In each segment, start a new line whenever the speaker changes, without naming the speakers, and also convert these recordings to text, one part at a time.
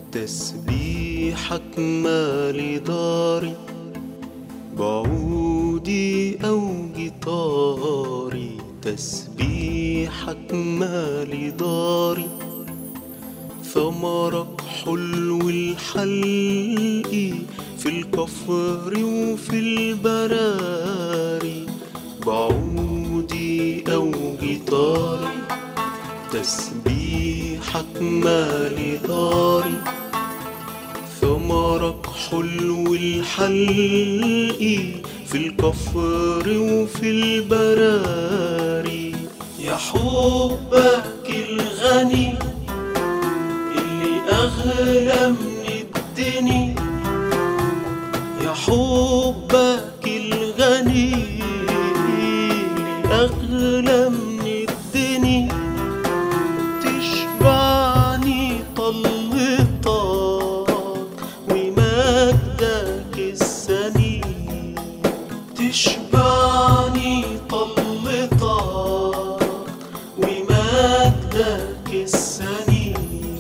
تسبيحك مالي داري بعودي أو جيتاري تسبيحك مالي داري ثمرك حلو الحلق في الكفر وفي البراري بعودي أو جيتاري تسبيحك مالي داري ثمرك حلو الحلق في الكفر وفي البراري يا حبك الغني اللي أغلى من الدنيا يا حبك الغني اللي أغلى من الدنيا تشبعني طلتك ومجدك السني تشبعني طلتك ومجدك السني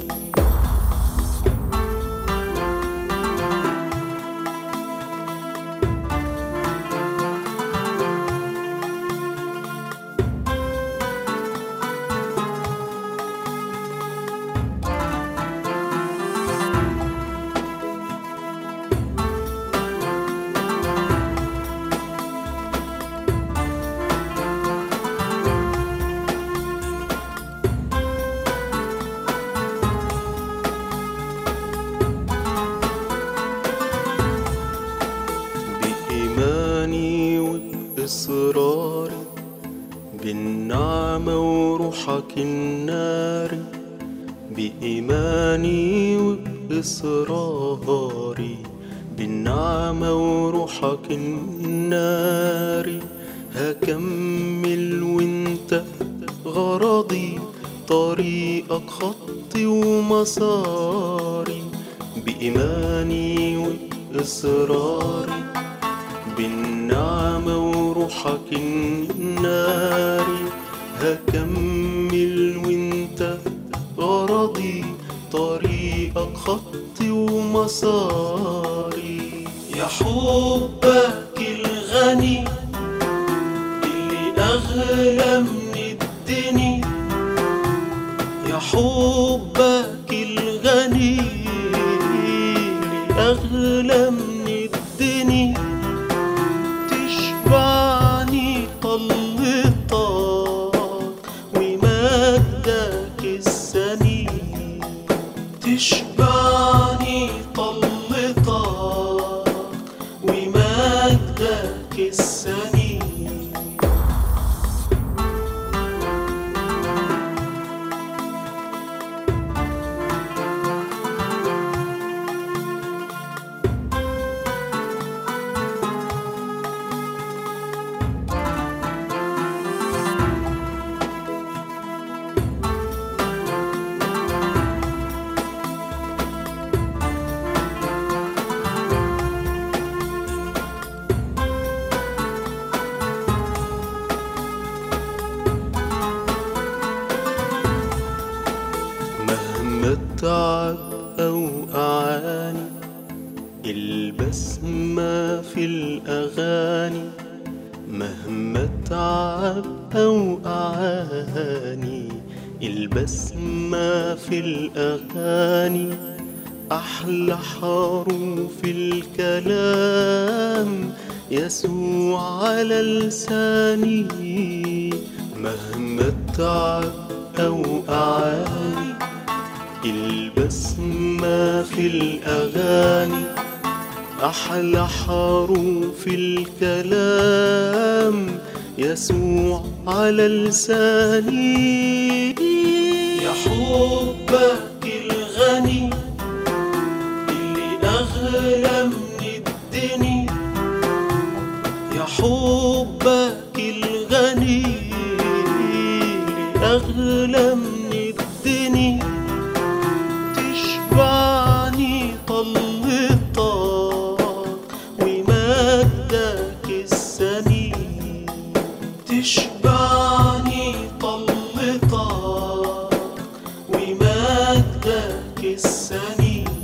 بإيماني وبإصراري بالنعمة وروحك الناري بإيماني وبإصراري بالنعمة وروحك الناري هكمل وانت غرضي طريقك خطي ومساري بإيماني وبإصراري بالنعمة وروحك الناري هكمل وانت غرضي طريقك خطي ومساري يا حبك الغني اللي أغلى من الدنيا يا حبك الغني اللي أغلى من الدنيا تشبعني طلتك ومجدك السني تشبعني طلتك ومجدك السني مهما التعب أو أعاني البسمة في الأغاني مهما التعب أو أعاني البسمة في الأغاني أحلى حروف الكلام يسوع على لساني مهما التعب أو أعاني البسمة في الأغاني أحلى حروف الكلام يسوع على لساني يا حبك الغني اللي أغلى من الدنيا يا حبك الغني اللي أغلى من الدنيا تشبعني طلتك ومجدك السني تشبعني طلتك ومجدك السني